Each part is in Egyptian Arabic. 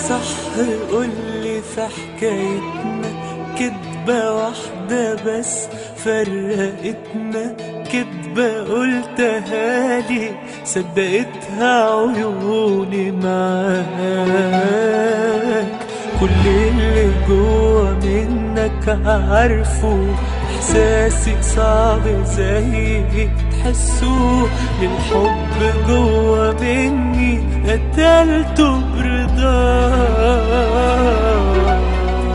صح قولي في حكايتنا كدبة واحدة بس فرقتنا كدبة قلتها لي صدقتها عيوني معاك كل اللي جوا منك عارفه احساسي صعب زي تحسه الحب جوا مني قتلته برضاك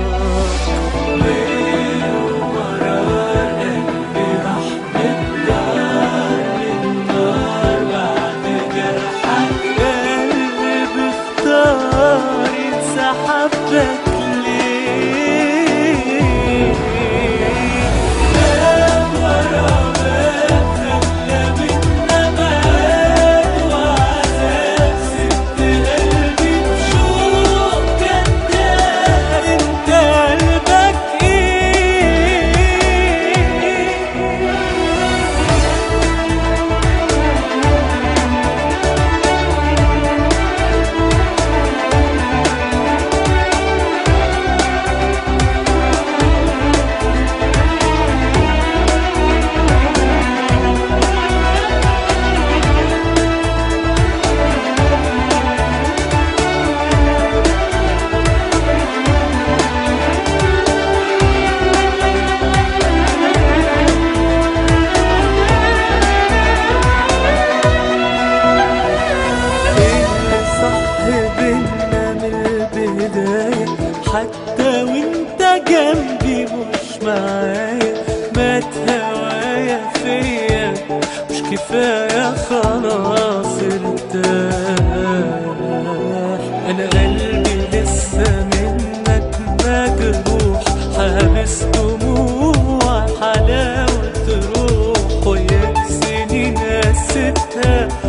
ومرار قلبي راح بالدار للنار بعد جرحك قلبي بختار يتسحب لك ليه باب ورا باب خلى بينا بعاد وعذاب سبت قلبي بشوق كداب انت قلبك ايه اللي صح بينا من البداية حتى وانت جنبي مش معايا مات هوايا فيا مش كفاية خلاص ارتاح انا قلبي لسه منك مجروح حابس دموع حلاوة روح وياك سنين نسيتها